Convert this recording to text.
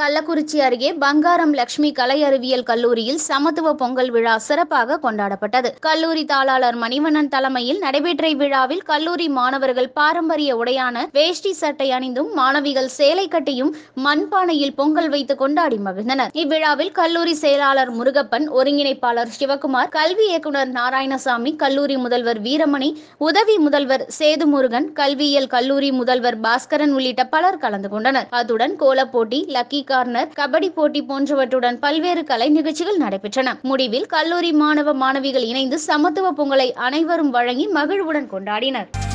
கள்ளக்குறிச்சி அருகே பங்காரம் லட்சுமி கலை அறிவியல் கல்லூரியில் சமத்துவ பொங்கல் விழா சிறப்பாக கொண்டாடப்பட்டது கல்லூரி தாளாளர் மணிவண்ணன் தலைமையில் நடைபெற்ற இவ்விழாவில் கல்லூரி மாணவர்கள் பாரம்பரிய உடையான வேஷ்டி சட்டை அணிந்தும் மாணவிகள் சேலை கட்டியும் மண்பானையில் பொங்கல் வைத்து கொண்டாடி மகிழ்ந்தனர் இவ்விழாவில் கல்லூரி செயலாளர் முருகப்பன் ஒருங்கிணைப்பாளர் சிவகுமார் கல்வி இயக்குனர் நாராயணசாமி கல்லூரி முதல்வர் வீரமணி உதவி முதல்வர் சேதுமுருகன் கல்வியியல் கல்லூரி முதல்வர் பாஸ்கரன் உள்ளிட்ட பலர் கலந்து கொண்டனர் அத்துடன் கோலப்போட்டி லக்கி கார்னர் கபடி போட்டி போன்றவற்றுடன் பல்வேறு கலை நிகழ்ச்சிகள் நடைபெற்றன முடிவில் கல்லூரி மாணவ மாணவிகள் இணைந்து சமத்துவ பொங்கலை அனைவரும் வழங்கி மகிழ்வுடன் கொண்டாடினர்